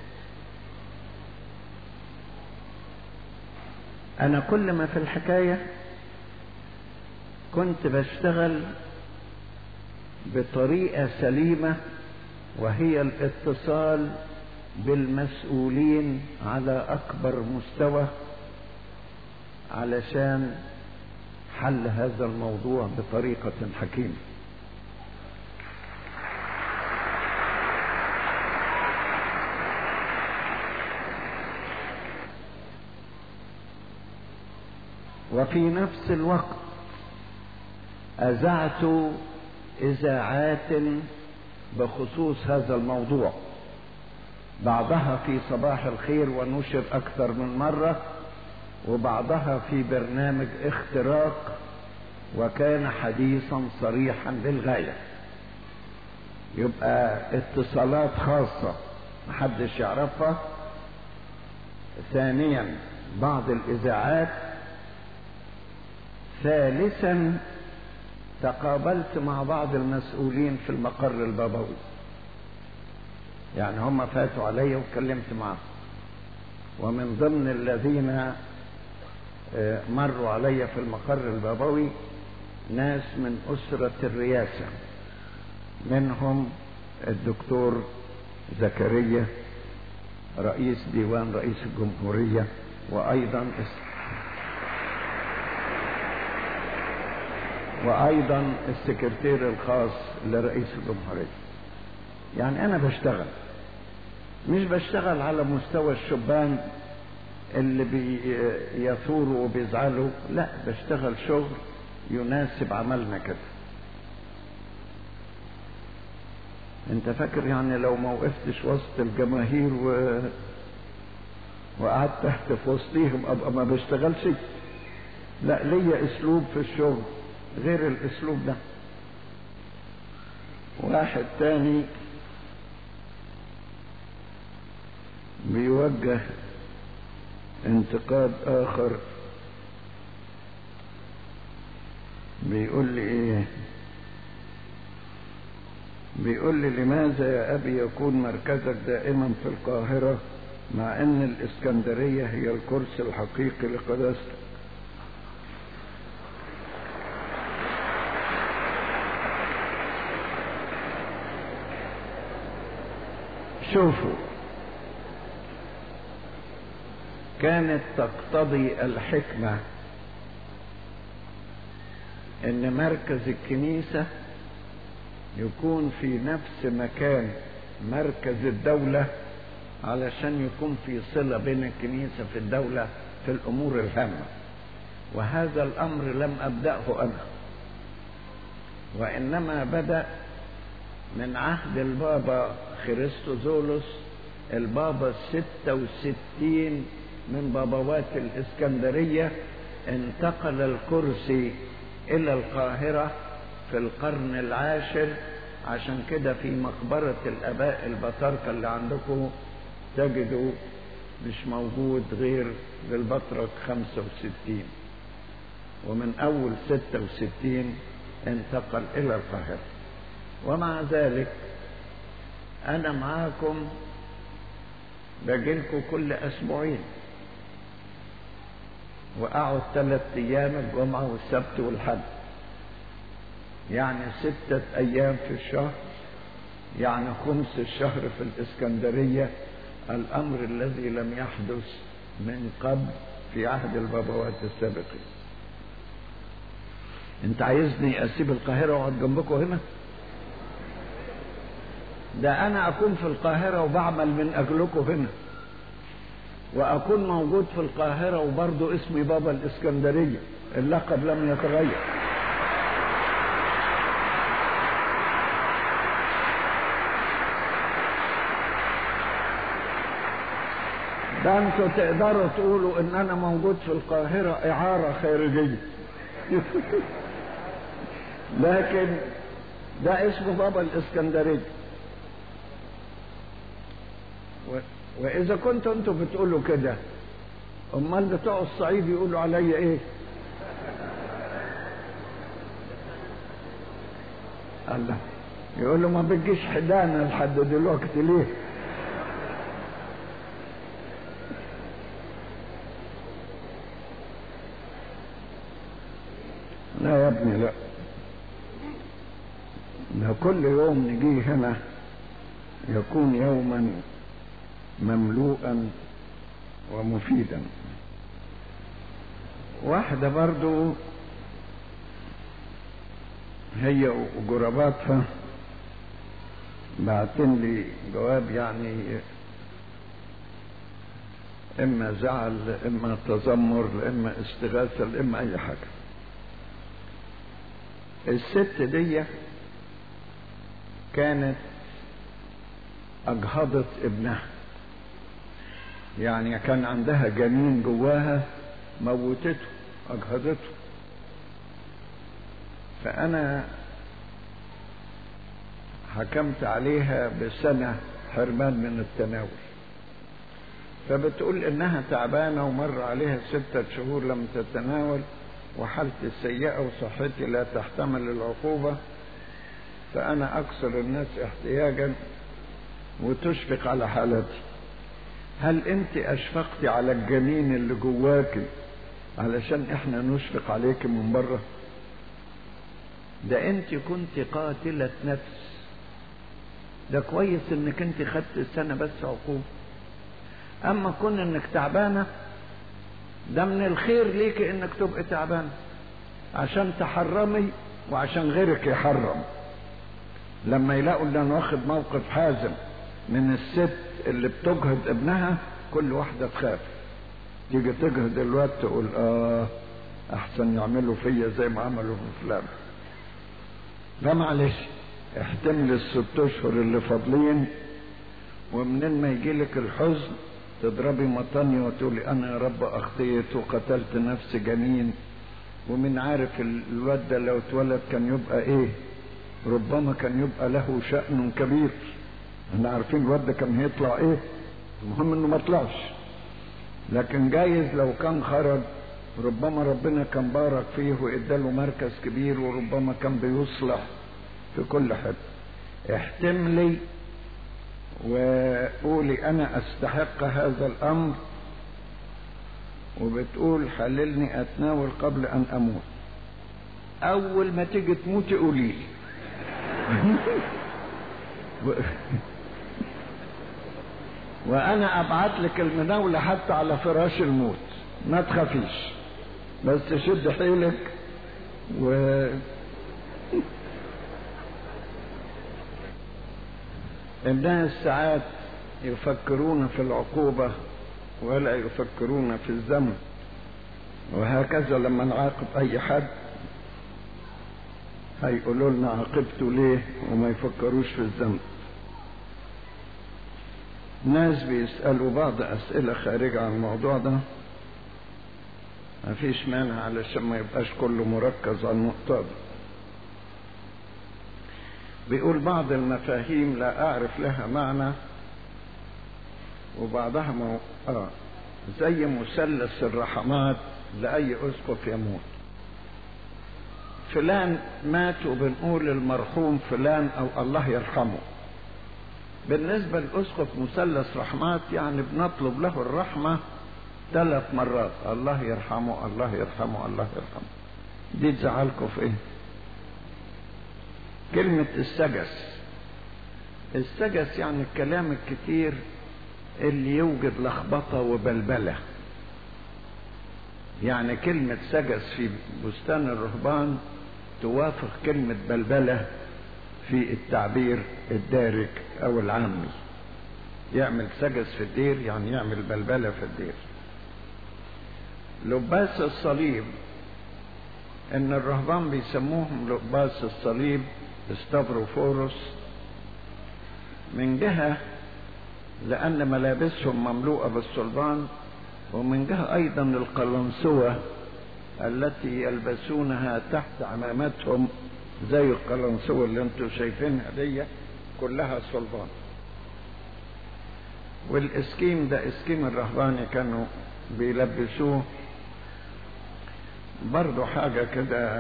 أنا كل ما في الحكاية كنت بشتغل بطريقة سليمة وهي الاتصال بالمسؤولين على أكبر مستوى علشان حل هذا الموضوع بطريقة حكيمة وفي نفس الوقت أذعت إذاعات بخصوص هذا الموضوع بعضها في صباح الخير ونشر أكثر من مرة وبعضها في برنامج اختراق وكان حديثا صريحا للغاية يبقى اتصالات خاصة محدش يعرفها ثانيا بعض الإذاعات ثالثا تقابلت مع بعض المسؤولين في المقر البابوي يعني هم فاتوا عليا واتكلمت معهم ومن ضمن الذين مروا علي في المقر البابوي ناس من أسرة الرئاسة منهم الدكتور زكريا رئيس ديوان رئيس الجمهورية وأيضا وأيضا السكرتير الخاص لرئيس الجمهورية يعني أنا بشتغل مش بشتغل على مستوى الشبان اللي بيثوروا وبيزعلوا لا بشتغل شغل يناسب عملنا كده انت فاكر يعني لو ما وقفتش وسط الجماهير و... وقعدت تحت في وسطيهم ابقى ما بشتغلش لا ليا اسلوب في الشغل غير الاسلوب ده واحد تاني بيوجه انتقاد اخر بيقول لي ايه بيقول لي لماذا يا ابي يكون مركزك دائما في القاهرة مع ان الاسكندرية هي الكرسي الحقيقي لقداستك شوفوا كانت تقتضي الحكمة ان مركز الكنيسة يكون في نفس مكان مركز الدولة علشان يكون في صلة بين الكنيسة في الدولة في الامور الهامة وهذا الامر لم ابدأه انا وانما بدأ من عهد البابا خريستوزولوس البابا الستة وستين من بابوات الإسكندرية انتقل الكرسي إلى القاهرة في القرن العاشر عشان كده في مقبرة الآباء البطاركة اللي عندكم تجدوا مش موجود غير للبطرك خمسة وستين ومن أول ستة وستين انتقل إلى القاهرة ومع ذلك أنا معاكم بجيلكم كل أسبوعين وأقعد ثلاث أيام الجمعة والسبت والحد يعني ستة أيام في الشهر يعني خمس الشهر في الإسكندرية الأمر الذي لم يحدث من قبل في عهد البابوات السابقين انت عايزني اسيب القاهرة واقعد جنبكم هنا ده انا اكون في القاهرة وبعمل من اجلكم هنا واكون موجود في القاهرة وبرضه اسمي بابا الاسكندرية اللقب لم يتغير ده انتوا تقدروا تقولوا ان انا موجود في القاهرة اعارة خارجية لكن ده اسمه بابا الاسكندرية و... واذا كنتوا انتوا بتقولوا كده امال بتوع الصعيد يقولوا عليا ايه الله يقول له ما بتجيش حدانا لحد دلوقتي ليه لا يا ابني لا ده كل يوم نجي هنا يكون يوما مملوءا ومفيدا واحدة برضو هي وجرباتها بعتن لي جواب يعني اما زعل اما تذمر اما استغاثة اما اي حاجة الست دي كانت اجهضت ابنها يعني كان عندها جنين جواها موتته اجهضته فانا حكمت عليها بسنة حرمان من التناول فبتقول انها تعبانة ومر عليها ستة شهور لم تتناول وحالتي سيئة وصحتي لا تحتمل العقوبة فأنا أكثر الناس احتياجا وتشفق على حالتي هل أنت أشفقت على الجنين اللي جواك علشان إحنا نشفق عليك من بره ده أنت كنت قاتلة نفس ده كويس إنك أنت خدت السنة بس عقوبة أما كون إنك تعبانة ده من الخير ليك انك تبقى تعبان عشان تحرمي وعشان غيرك يحرم لما يلاقوا ان انا واخد موقف حازم من الست اللي بتجهد ابنها كل واحدة تخاف تيجي تجهد الواد تقول اه احسن يعملوا فيا زي ما عملوا في فلان لا معلش احتمل الست اشهر اللي فاضلين ومنين ما يجيلك الحزن تضربي مطني وتقولي انا يا رب اخطيت وقتلت نفس جنين ومن عارف الواد ده لو اتولد كان يبقى ايه ربما كان يبقى له شأن كبير احنا عارفين الواد ده كان هيطلع ايه المهم انه ما طلعش لكن جايز لو كان خرج ربما ربنا كان بارك فيه واداله مركز كبير وربما كان بيصلح في كل حته احتملي وقولي انا استحق هذا الامر وبتقول حللني اتناول قبل ان اموت اول ما تيجي تموتي قولي لي وانا ابعت لك المناولة حتى على فراش الموت ما تخافيش بس شد حيلك و الناس ساعات يفكرون في العقوبة ولا يفكرون في الذنب وهكذا لما نعاقب اي حد هيقولوا لنا عاقبته ليه وما يفكروش في الذنب ناس بيسألوا بعض أسئلة خارجة عن الموضوع ده ما فيش مانع علشان ما يبقاش كله مركز على النقطة دي بيقول بعض المفاهيم لا أعرف لها معنى وبعضها مو... آه زي مثلث الرحمات لأي أسقف يموت فلان مات وبنقول المرحوم فلان أو الله يرحمه بالنسبة للأسقف مثلث رحمات يعني بنطلب له الرحمة ثلاث مرات الله يرحمه الله يرحمه الله يرحمه دي تزعلكم في ايه كلمة السجس السجس يعني الكلام الكتير اللي يوجد لخبطة وبلبلة يعني كلمة سجس في بستان الرهبان توافق كلمة بلبلة في التعبير الدارج او العامي يعمل سجس في الدير يعني يعمل بلبلة في الدير لباس الصليب ان الرهبان بيسموهم لباس الصليب استافروفوروس من جهة لأن ملابسهم مملوءة بالصلبان ومن جهة أيضا القلنسوة التي يلبسونها تحت عمامتهم زي القلنسوة اللي انتم شايفينها دي كلها صلبان والاسكيم ده اسكيم الرهباني كانوا بيلبسوه برضو حاجة كده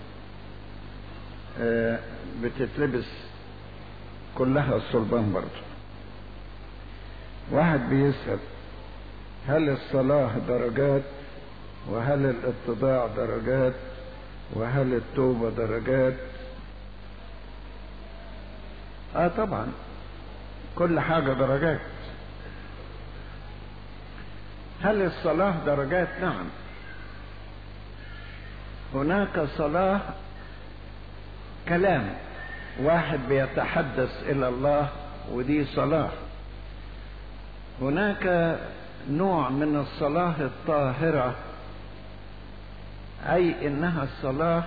بتتلبس كلها الصلبان برضو واحد بيسأل هل الصلاة درجات وهل الاتضاع درجات وهل التوبة درجات اه طبعا كل حاجة درجات هل الصلاة درجات نعم هناك صلاة كلام واحد بيتحدث الى الله ودي صلاة هناك نوع من الصلاة الطاهرة اي انها الصلاة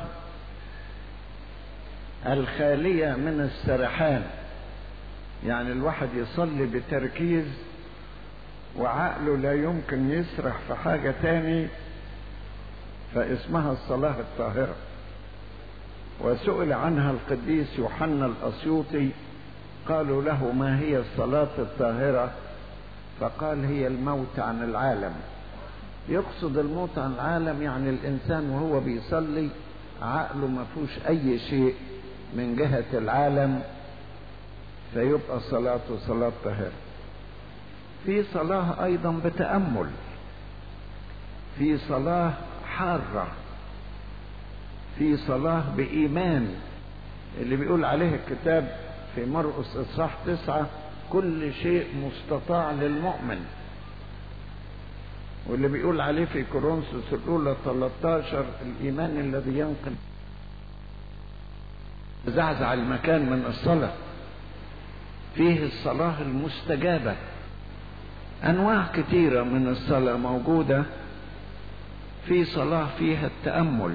الخالية من السرحان يعني الواحد يصلي بتركيز وعقله لا يمكن يسرح في حاجة تاني فاسمها الصلاة الطاهرة وسئل عنها القديس يوحنا الأسيوطي قالوا له ما هي الصلاة الطاهرة فقال هي الموت عن العالم يقصد الموت عن العالم يعني الإنسان وهو بيصلي عقله ما فيهوش أي شيء من جهة العالم فيبقى صلاته صلاة طاهرة في صلاة أيضا بتأمل في صلاة حارة في صلاة بإيمان اللي بيقول عليه الكتاب في مرقس إصحاح تسعة كل شيء مستطاع للمؤمن واللي بيقول عليه في كورنثوس الأولى 13 الإيمان الذي ينقل زعزع المكان من الصلاة فيه الصلاة المستجابة أنواع كثيرة من الصلاة موجودة في صلاة فيها التأمل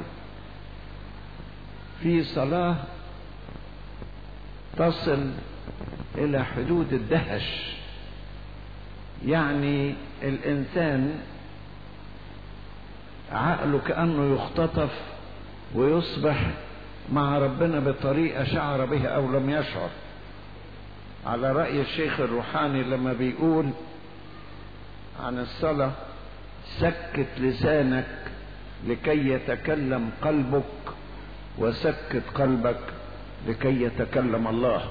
في صلاة تصل إلى حدود الدهش يعني الإنسان عقله كأنه يختطف ويصبح مع ربنا بطريقة شعر بها أو لم يشعر على رأي الشيخ الروحاني لما بيقول عن الصلاة سكت لسانك لكي يتكلم قلبك وسكت قلبك لكي يتكلم الله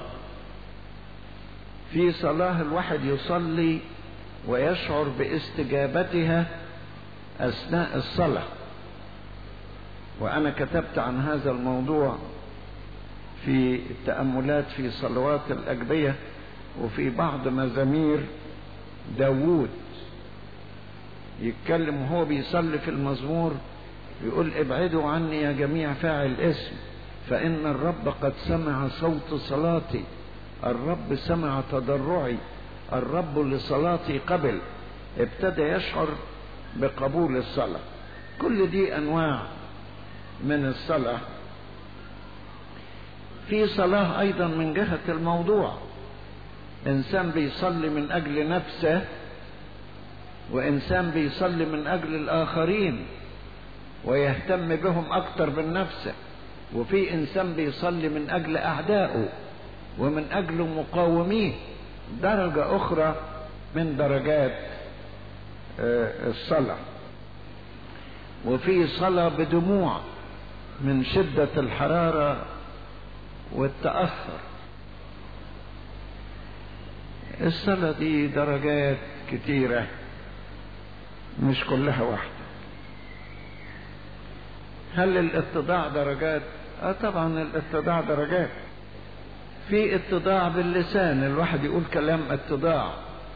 في صلاة الواحد يصلي ويشعر باستجابتها أثناء الصلاة وأنا كتبت عن هذا الموضوع في التأملات في صلوات الأجبية وفي بعض مزامير داوود يتكلم وهو بيصلي في المزمور يقول ابعدوا عني يا جميع فاعل اسم فإن الرب قد سمع صوت صلاتي الرب سمع تضرعي الرب لصلاتي قبل ابتدى يشعر بقبول الصلاة كل دي أنواع من الصلاة في صلاة أيضا من جهة الموضوع إنسان بيصلي من أجل نفسه وإنسان بيصلي من أجل الآخرين ويهتم بهم أكتر من نفسه وفي إنسان بيصلي من أجل أعدائه ومن أجل مقاوميه درجة أخرى من درجات الصلاة وفي صلاة بدموع من شدة الحرارة والتأثر الصلاة دي درجات كتيرة مش كلها واحدة هل الاتضاع درجات؟ اه طبعا الاتضاع درجات في اتضاع باللسان الواحد يقول كلام اتضاع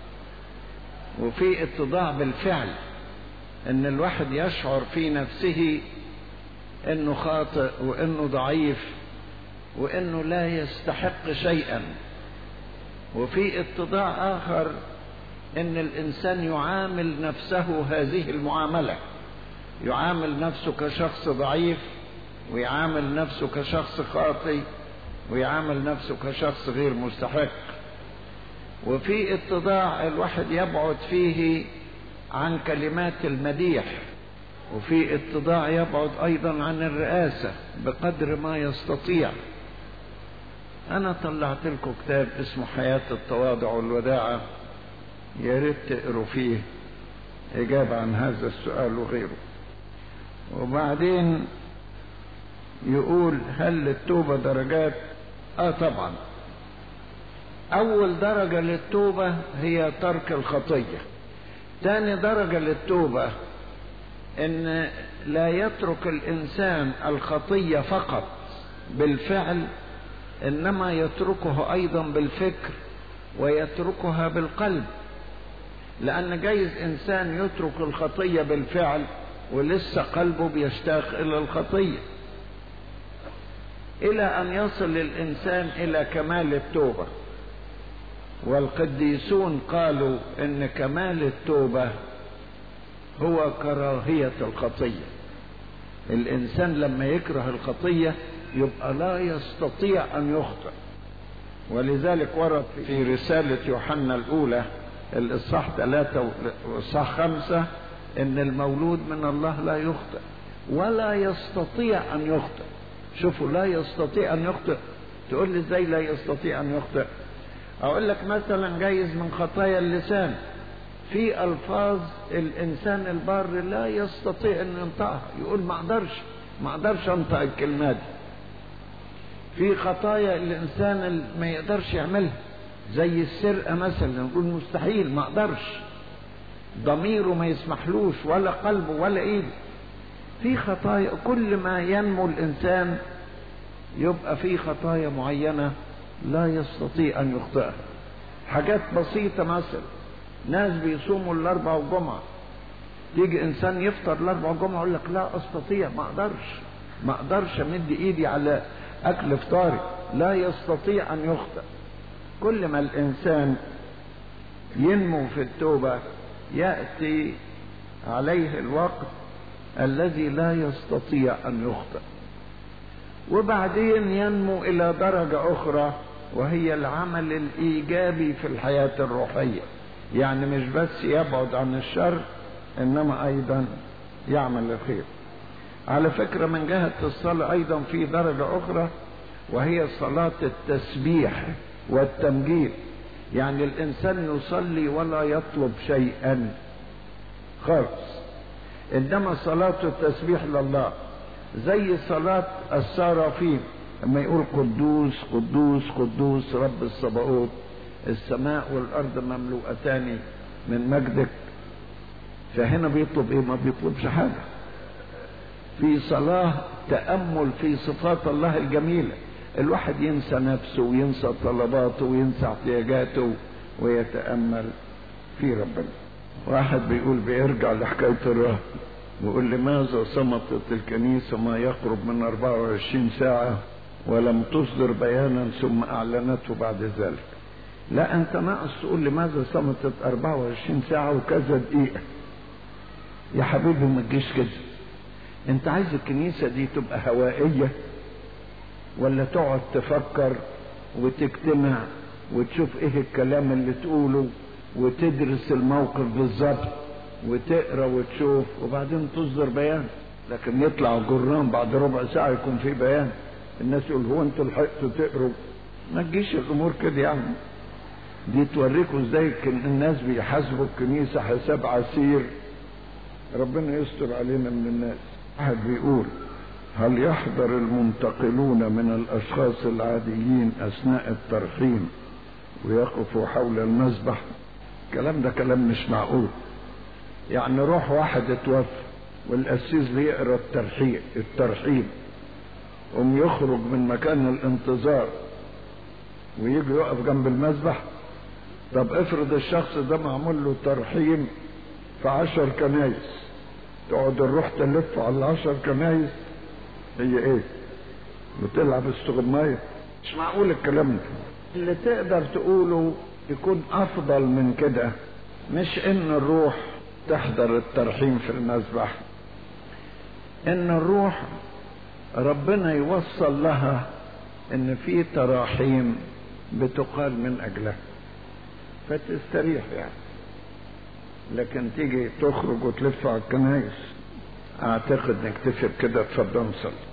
وفي اتضاع بالفعل ان الواحد يشعر في نفسه انه خاطئ وانه ضعيف وانه لا يستحق شيئا وفي اتضاع اخر ان الانسان يعامل نفسه هذه المعامله يعامل نفسه كشخص ضعيف ويعامل نفسه كشخص خاطئ ويعامل نفسه كشخص غير مستحق وفي اتضاع الواحد يبعد فيه عن كلمات المديح وفي اتضاع يبعد ايضا عن الرئاسه بقدر ما يستطيع انا طلعت لكم كتاب اسمه حياه التواضع والوداعه يا ريت تقروا فيه اجابه عن هذا السؤال وغيره وبعدين يقول هل للتوبه درجات اه طبعا اول درجه للتوبه هي ترك الخطيه ثاني درجه للتوبه ان لا يترك الانسان الخطيه فقط بالفعل انما يتركه ايضا بالفكر ويتركها بالقلب لان جايز انسان يترك الخطيه بالفعل ولسه قلبه بيشتاق الى الخطيه الى ان يصل الانسان الى كمال التوبه والقديسون قالوا ان كمال التوبه هو كراهيه الخطيه الانسان لما يكره الخطيه يبقى لا يستطيع ان يخطئ ولذلك ورد في رساله يوحنا الاولى الاصحاح ثلاثة والاصحاح خمسة ان المولود من الله لا يخطئ ولا يستطيع ان يخطئ شوفوا لا يستطيع ان يخطئ تقول لي ازاي لا يستطيع ان يخطئ اقول لك مثلا جايز من خطايا اللسان في الفاظ الانسان البار لا يستطيع ان ينطقها يقول ما اقدرش ما اقدرش انطق الكلمات دي في خطايا الانسان ما يقدرش يعملها زي السرقه مثلا نقول مستحيل ما اقدرش ضميره ما يسمحلوش ولا قلبه ولا ايده في خطايا كل ما ينمو الانسان يبقى في خطايا معينه لا يستطيع ان يخطئها حاجات بسيطه مثلا ناس بيصوموا الاربع والجمعه تيجي انسان يفطر الاربع والجمعه يقول لك لا استطيع ما اقدرش ما اقدرش امد ايدي على اكل فطاري لا يستطيع ان يخطئ كل ما الانسان ينمو في التوبه ياتي عليه الوقت الذي لا يستطيع ان يخطئ وبعدين ينمو الى درجه اخرى وهي العمل الايجابي في الحياه الروحيه يعني مش بس يبعد عن الشر انما ايضا يعمل الخير على فكره من جهه الصلاه ايضا في درجه اخرى وهي صلاه التسبيح والتمجيد يعني الانسان يصلي ولا يطلب شيئا خالص انما صلاه التسبيح لله زي صلاه السرافيم لما يقول قدوس قدوس قدوس رب الصباؤوت السماء والارض مملوءتان من مجدك فهنا بيطلب ايه ما بيطلبش حاجه في صلاه تامل في صفات الله الجميله الواحد ينسى نفسه وينسى طلباته وينسى احتياجاته ويتامل في ربنا واحد بيقول بيرجع لحكاية الرهب بيقول لماذا صمتت الكنيسة ما يقرب من 24 ساعة ولم تصدر بيانا ثم أعلنته بعد ذلك لا أنت ناقص تقول لماذا صمتت 24 ساعة وكذا دقيقة يا حبيبي ما تجيش كده انت عايز الكنيسة دي تبقى هوائية ولا تقعد تفكر وتجتمع وتشوف ايه الكلام اللي تقوله وتدرس الموقف بالظبط وتقرا وتشوف وبعدين تصدر بيان لكن يطلع الجرنان بعد ربع ساعة يكون في بيان الناس يقول هو انتوا لحقتوا تقروا ما تجيش الامور كده يعني دي توريكم ازاي الناس بيحاسبوا الكنيسة حساب عسير ربنا يستر علينا من الناس واحد بيقول هل يحضر المنتقلون من الاشخاص العاديين اثناء الترحيم ويقفوا حول المذبح الكلام ده كلام مش معقول يعني روح واحد اتوفى والقسيس بيقرا الترحيم الترحيم قوم يخرج من مكان الانتظار ويجي يقف جنب المذبح طب افرض الشخص ده معمول له ترحيم في عشر كنايس تقعد الروح تلف على العشر كنايس هي ايه بتلعب استغماية مش معقول الكلام ده اللي تقدر تقوله يكون افضل من كده مش ان الروح تحضر الترحيم في المذبح ان الروح ربنا يوصل لها ان في تراحيم بتقال من اجلها فتستريح يعني لكن تيجي تخرج وتلف على الكنايس اعتقد نكتفي بكده اتفضل نصلي